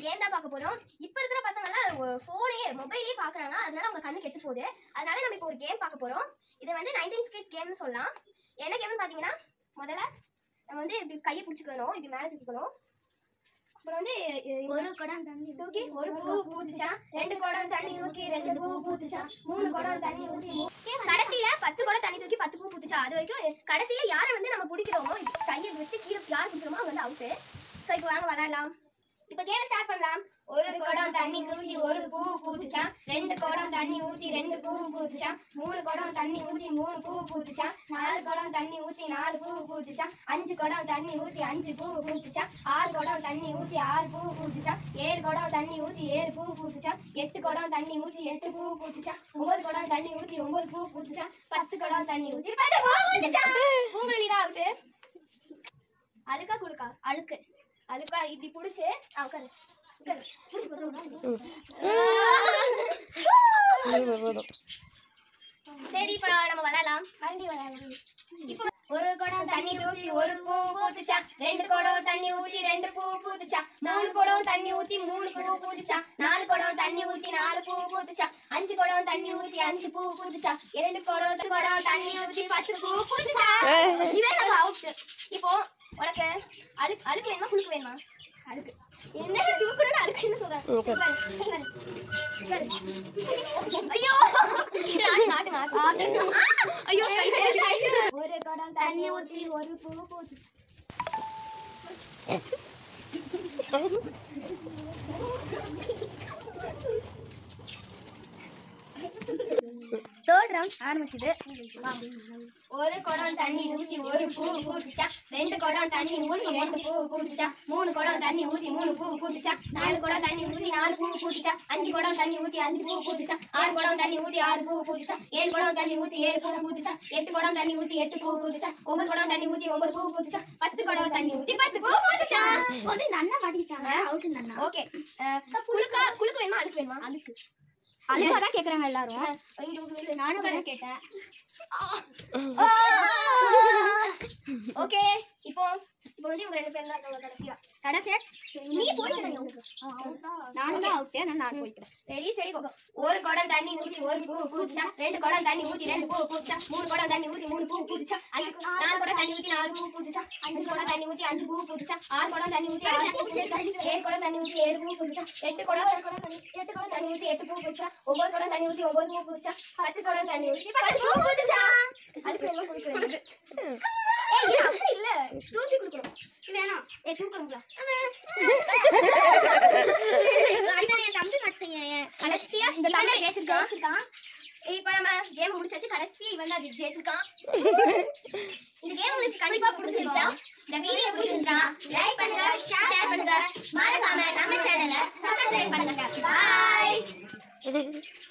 Game தான் பார்க்க போறோம் இப்ப இருக்கிற பசங்க எல்லாம் போனே மொபைலே பாக்குறாங்க அதனால அவங்க கண்ணு கெட்டு போகுது அதனால நம்ம இப்போ ஒரு கேம் பார்க்க போறோம் இது வந்து நைன்டீன் ஸ்கிட்ஸ் கேம்னு சொல்லலாம் என்ன கேம்னு பாத்தீங்கன்னா முதல்ல நம்ம வந்து இப்படி கையை பிடிச்சிக்கணும் இப்படி மேலே தூக்கிக்கணும் அப்புறம் வந்து அஹ், ஒரு குடம் தண்ணி தூக்கி ஒரு பூ பூத்துச்சா ரெண்டு குடம் தண்ணி ஊத்தி ரெண்டு பூ பூத்துச்சா மூணு குடம் தண்ணி ஊத்தி மூ- கடைசியில பத்து குடம் தண்ணி தூக்கி பத்து பூ பூத்துச்சா அது வரைக்கும் கடைசியில யாரை வந்து நம்ம பிடிக்கிறோமோ இப்படி கையை வச்சு கீழே யார் பிடிக்கிறோமோ அவங்க வந்து அவுட்டு ஸோ இப்போ வாங்க விளையாடலாம் இப்போ கேம் ஸ்டார்ட் பண்ணலாம் ஒரு குடம் தண்ணி தூக்கி ஒரு பூ பூத்துச்சா ரெண்டு குடம் தண்ணி ஊத்தி ரெண்டு பூ பூத்துச்சா மூணு குடம் தண்ணி ஊத்தி மூணு பூ பூத்துச்சா நாலு குடம் தண்ணி ஊத்தி நாலு பூ பூத்துச்சா அஞ்சு குடம் தண்ணி ஊத்தி அஞ்சு பூ பூத்துச்சா ஆறு குடம் தண்ணி ஊத்தி ஆறு பூ பூத்துச்சா ஏழு குடம் தண்ணி ஊத்தி ஏழு பூ பூத்துச்சா எட்டு குடம் தண்ணி ஊத்தி எட்டு பூ பூத்துச்சா ஒன்பது குடம் தண்ணி ஊத்தி ஒன்பது பூ பூத்துச்சா பத்து குடம் தண்ணி ஊத்தி பத்து பூ பூத்துச்சா உங்களை தான் அவுட்டு அழுக்கா குழுக்கா அழுக்கு அழுக்கா இப்படி புடிச்சு ஆ, உட்காரு உட்காரு புடிச்சு போட்டு சரி இப்ப நம்ம விளையாடலாம் வண்டி விளையாடுறது இப்போ ஒரு குடம் தண்ணி தூக்கி ஒரு பூ பூத்துச்சா ரெண்டு குடம் தண்ணி ஊத்தி ரெண்டு பூ பூத்துச்சா மூணு குடம் தண்ணி ஊத்தி மூணு பூ பூத்துச்சா நாலு குடம் தண்ணி ஊத்தி நாலு பூ பூத்துச்சா அஞ்சு குடம் தண்ணி ஊத்தி அஞ்சு பூ பூத்துச்சா இரண்டு குடம் குடம் தண்ணி ஊத்தி பத்து பூ பூத்துச்சா இவன் நம்ம அவுட் இப்போ உனக்கு அழுக்கு அழுக்கு வேணுமா குளுக்கு வேணுமா அழுக்கு என்ன தூக்கணும் அழுக்கு என்ன சொல்றேன் உட்காரு, உட்காரு, உட்காரு. ஐயோ சரி, ஆட்டு, ஆட்டு, ஆட்டு. ஆ, ஐயோ கை போச்சு. ஒரு குடம் தண்ணி ஊத்தி ஒரு பூ போட்டு தேர்ட் ரவுண்ட் ஆரம்பிக்குது ஒரு குடம் தண்ணி ஊத்தி ஒரு பூ பூத்துச்சா ரெண்டு குடம் தண்ணி ஊத்தி ரெண்டு பூ பூத்துச்சா மூணு குடம் தண்ணி ஊத்தி மூணு பூ பூத்துச்சா நாலு குடம் தண்ணி ஊத்தி நாலு பூ பூத்துச்சா அஞ்சு குடம் தண்ணி ஊத்தி அஞ்சு பூ பூத்துச்சா ஆறு குடம் தண்ணி ஊத்தி ஆறு பூ பூத்துச்சா ஏழு குடம் தண்ணி ஊத்தி ஏழு பூ பூத்துச்சா எட்டு குடம் தண்ணி ஊத்தி எட்டு பூ பூத்துச்சா ஒன்பது குடம் தண்ணி ஊத்தி ஒன்பது பூ பூத்துச்சா பத்து குடம் தண்ணி ஊத்தி பத்து பூ பூத்துச்சா வந்து இந்த அண்ணா மாட்டிட்டாங்க அவுட் இந்த அண்ணா ஓகே குளுக்கா குளுக்கு வேணுமா அழுக்கு வேணுமா அழுக்கு அழுக்கா தான் கேக்குறாங்க எல்லாரும் இங்க ஒரு நானும் தான் கேட்டேன் ஓகே இப்போ இப்போ வந்து இவங்க ரெண்டு பேரும் தான் இருக்காங்க கடைசியா கடைசியா நீ போயிட்டு நானும் தான் அவுட் நான் நான் போய்க்கிறேன் ரெடி சரி போகும் ஒரு குடம் தண்ணி ஊத்தி ஒரு பூ பூச்சா ரெண்டு குடம் தண்ணி ஊத்தி ரெண்டு பூ பூச்சா மூணு குடம் தண்ணி ஊத்தி மூணு பூ பூச்சா அஞ்சு கு- நாலு குடம் தண்ணி ஊத்தி நாலு பூ பூச்சா அஞ்சு குடம் தண்ணி ஊத்தி அஞ்சு பூ பூச்சா ஆறு குடம் தண்ணி ஊத்தி ஆறு பூ பூச்சா ஏழு குடம் தண்ணி ஊத்தி ஏழு பூ பூச்சா எட்டு குடம் குடம் தண்ணி எட்டு குடம் தண்ணி ஊத்தி எட்டு பூ பூச்சா ஒன்பது குடம் தண்ணி ஊத்தி ஒன்பது பூ பூச்சா பத்து குடம் தண்ணி ஊத்தி பத்து பூ பூச்சா அதுக்கு எவ்வளவு குடிக்கிறது ஏய் இது அப்படி இல்ல தூக்கி குடுக்கணும் வேணாம் ஏ தூக்கணுங்களா அடுத்தது என் தம்பி மட்டும் ஏன் கடைசியா இந்த தண்ணி ஜெயிச்சிருக்கான் இப்ப நம்ம கேம் முடிச்சாச்சு கடைசி இவன் தான் ஜெயிச்சிருக்கான் இந்த கேம் உங்களுக்கு கண்டிப்பா பிடிச்சிருந்தா இந்த வீடியோ பிடிச்சிருந்தா லைக் பண்ணுங்க ஷேர் பண்ணுங்க மறக்காம நம்ம சேனலை சப்ஸ்கிரைப் பண்ணுங்க பாய்